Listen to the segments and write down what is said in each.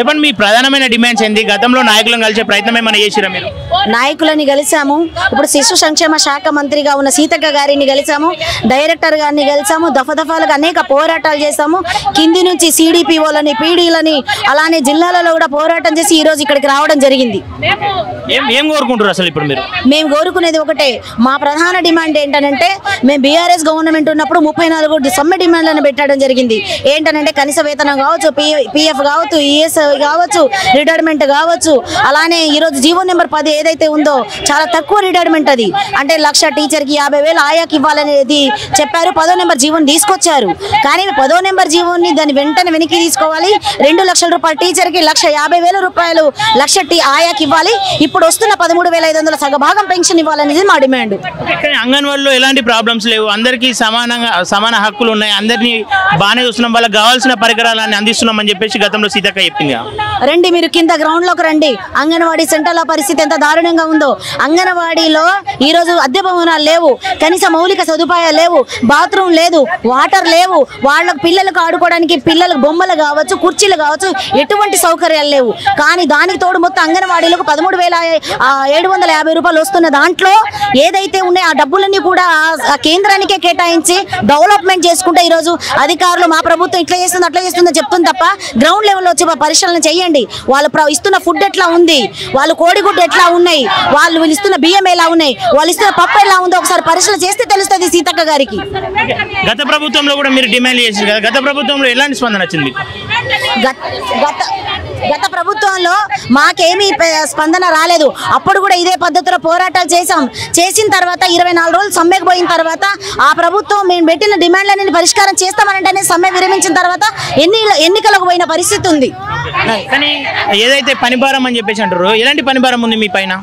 చెప్పండి మీ ప్రధానమైన డిమాండ్స్ ఏంటి గతంలో నాయకులను కలిసే ప్రయత్నం ఏమైనా చేసిరా మీరు నాయకులని కలిసాము ఇప్పుడు శిశు సంక్షేమ శాఖ మంత్రిగా ఉన్న సీతక్క గారిని కలిసాము డైరెక్టర్ గారిని కలిసాము దఫదఫాలుగా అనేక పోరాటాలు చేశాము కింది నుంచి సిడిపిఓలని పీడీలని అలానే జిల్లాలలో కూడా పోరాటం చేసి ఈ రోజు ఇక్కడికి రావడం జరిగింది ఏం ఏం కోరుకుంటారు అసలు ఇప్పుడు మీరు మేము కోరుకునేది ఒకటే మా ప్రధాన డిమాండ్ ఏంటనంటే మేము బీఆర్ఎస్ గవర్నమెంట్ ఉన్నప్పుడు ముప్పై నాలుగు సమ్మె డిమాండ్లను పెట్టడం జరిగింది ఏంటనంటే కనీస వేతనం కావచ్చు పిఎఫ్ కావచ్చు ఈఎస్ కావచ్చు రిటైర్మెంట్ కావచ్చు అలానే ఈరోజు జీవో నెంబర్ పది ఏదైతే ఉందో చాలా తక్కువ రిటైర్మెంట్ అది అంటే లక్ష టీచర్కి యాభై వేలు ఆయాకి ఇవ్వాలనేది చెప్పారు పదో నెంబర్ జీవోని తీసుకొచ్చారు కానీ పదో నెంబర్ జీవోని దాన్ని వెంటనే వెనక్కి తీసుకోవాలి రెండు లక్షల రూపాయల టీచర్కి లక్ష యాభై వేల రూపాయలు లక్ష టీ ఆయాకి ఇవ్వాలి ఇప్పుడు వస్తున్న పదమూడు వేల ఐదు వందల సగభాగం పెన్షన్ ఇవ్వాలనేది మా డిమాండ్ కానీ అంగన్వాడీలో ఎలాంటి ప్రాబ్లమ్స్ లేవు అందరికీ సమానంగా సమాన హక్కులు ఉన్నాయి అందరినీ బాగానే చూస్తున్నాం వాళ్ళకి కావాల్సిన పరికరాలన్నీ అందిస్తున్నామని చెప్పేసి గతంలో సీతక్క చెప్పింది కదా. రండి మీరు కింద గ్రౌండ్ లోకి రండి అంగన్వాడీ సెంటర్ల పరిస్థితి ఎంత దారుణంగా ఉందో అంగన్వాడీలో ఈ రోజు అద్దె భవనాలు లేవు కనీస మౌలిక సదుపాయాలు లేవు బాత్రూమ్ లేదు వాటర్ లేవు వాళ్ళకు పిల్లలకు ఆడుకోవడానికి పిల్లలకు బొమ్మలు కావచ్చు కుర్చీలు కావచ్చు ఎటువంటి సౌకర్యాలు లేవు కానీ దానికి తోడు మొత్తం అంగన్వాడీలకు పదమూడు వేల ఏడు వందల యాభై రూపాయలు వస్తున్న దాంట్లో ఏదైతే ఉన్నాయో ఆ డబ్బులన్నీ కూడా ఆ- ఆ కేంద్రానికే కేటాయించి డెవలప్మెంట్ చేసుకుంటే ఈరోజు అధికారులు మా ప్రభుత్వం ఇట్లా చేస్తుంది అట్లా చేస్తుందని చెప్తుంది తప్ప గ్రౌండ్ లెవెల్లో వచ్చి పరిశీలన చేయండి వాళ్ళు ప్ర- ఇస్తున్న ఫుడ్ ఎట్లా ఉంది వాళ్ళు కోడిగుడ్డు ఎట్లా ఉన్నాయి వాళ్ళు వీళ్ళు ఇస్తున్న బియ్యం ఎలా ఉన్నాయి వాళ్ళు ఇస్తున్న పప్పు ఎలా ఉందో ఒకసారి పరిశీలన చేస్తే తెలుస్తుంది సీతక్క గారికి గత ప్రభుత్వంలో కూడా మీరు డిమాండ్ చేశారు కదా గత ప్రభుత్వంలో ఎలాంటి స్పందన వచ్చింది మీకు గత గత గత ప్రభుత్వంలో మాకేమీ ప- స్పందన రాలేదు అప్పుడు కూడా ఇదే పద్ధతిలో పోరాటాలు చేశాం చేసిన తర్వాత ఇరవై నాలుగు రోజులు సమ్మెకు పోయిన తర్వాత ఆ ప్రభుత్వం మేము పెట్టిన డిమాండ్లన్నీ పరిష్కారం చేస్తామనంటేనే సమ్మె విరమించిన తర్వాత ఎన్ని ఎన్నికలకు పోయిన పరిస్థితి ఉంది కానీ ఏదైతే పనిభారం అని చెప్పేసి అంటారు ఎలాంటి పనిభారం ఉంది మీ పైన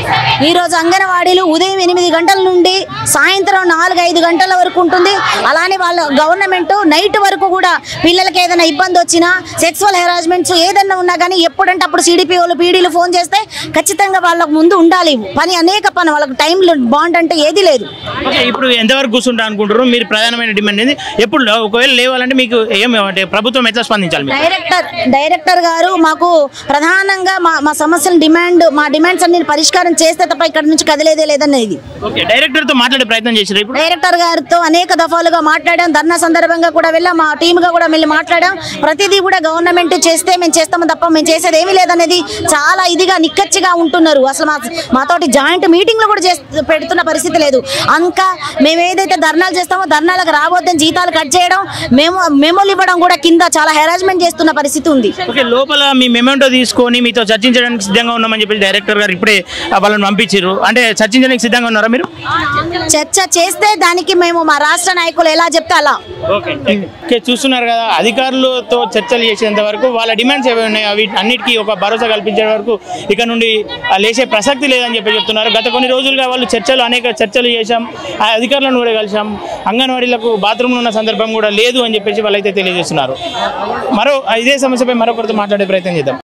ఈ రోజు అంగన్వాడీలు ఉదయం ఎనిమిది గంటల నుండి సాయంత్రం నాలుగు ఐదు గంటల వరకు ఉంటుంది అలానే వాళ్ళ గవర్నమెంట్ నైట్ వరకు కూడా పిల్లలకి ఏదైనా ఇబ్బంది వచ్చినా సెక్సువల్ హెరాస్మెంట్స్ ఏదైనా ఉన్నా కానీ ఎప్పుడంటే అప్పుడు సిడిపిఓలు పీడీలు ఫోన్ చేస్తే ఖచ్చితంగా వాళ్ళకు ముందు ఉండాలి పని అనేక పని వాళ్ళకి టైం బాండ్ అంటే ఏది లేదు ఓకే ఇప్పుడు ఎంతవరకు కూర్చుంటా అనుకుంటారు మీరు ప్రధానమైన డిమాండ్ ఏంది ఎప్పుడు లేవు? ఒకవేళ లేవాలంటే మీకు ఏం అంటే ప్రభుత్వం ఎట్లా స్పందించాలి మీరు డైరెక్టర్ డైరెక్టర్ గారు మాకు ప్రధానంగా మా మా సమస్యల డిమాండ్ మా డిమాండ్స్ అన్ని పరిష్కారం చేస్తే తప్ప ఇక్కడ నుంచి కదిలేదే లేదనేది ఓకే డైరెక్టర్ తో మాట్లాడే ప్రయత్నం చేసారు ఇప్పుడు డైరెక్టర్ గారితో అనేక దఫాలుగా మాట్లాడాం ధర్నా సందర్భంగా కూడా వెళ్ళాం మా టీమ్ గా కూడా వెళ్ళి మాట్లాడాం ప్రతిదీ కూడా గవర్నమెంట్ చేస్తే మేము చేస్తాము తప్ప మేము చేసేది ఏమీ లేదనేది చాలా ఇదిగా నిక్కచ్చిగా ఉంటున్నారు అసలు మా మాతోటి జాయింట్ మీటింగ్లు కూడా చేస్తూ పెడుతున్న పరిస్థితి లేదు ఇంకా మేము ఏదైతే ధర్నాలు చేస్తామో ధర్నాలకు రాబోద్దని జీతాలు కట్ చేయడం మేము మెమోలు ఇవ్వడం కూడా కింద చాలా హెరాస్మెంట్ చేస్తున్న పరిస్థితి ఉంది ఓకే లోపల మీ మెమెంటో తీసుకొని మీతో చర్చించడానికి సిద్ధంగా ఉన్నామని చెప్పి డైరెక్టర్ గారు ఇప్పుడే ఆ, వాళ్ళని పంపించారు అంటే చర్చించడానికి సిద్ధంగా ఉన్నారా మీరు చర్చ చేస్తే దానికి మేము మా రాష్ట్ర నాయకులు ఎలా చెప్తే అలా ఓకే ఓకే చూస్తున్నారు కదా అధికారులతో చర్చలు చేసేంత వరకు వాళ్ళ డిమాండ్స్ ఏవి ఉన్నాయో అవి అన్నిటికీ ఒక భరోసా కల్పించే వరకు ఇక నుండి ఆ, లేచే ప్రసక్తి లేదని చెప్పి చెప్తున్నారు గత కొన్ని రోజులుగా వాళ్ళు చర్చలు అనేక చర్చలు చేశాం ఆ అధికారులను కూడా కలిసాం అంగన్వాడీలకు బాత్రూమ్లో ఉన్న సందర్భం కూడా లేదు అని చెప్పేసి వాళ్ళైతే తెలియజేస్తున్నారు మరో ఇదే సమస్యపై మరొకరితో మాట్లాడే ప్రయత్నం చేద్దాం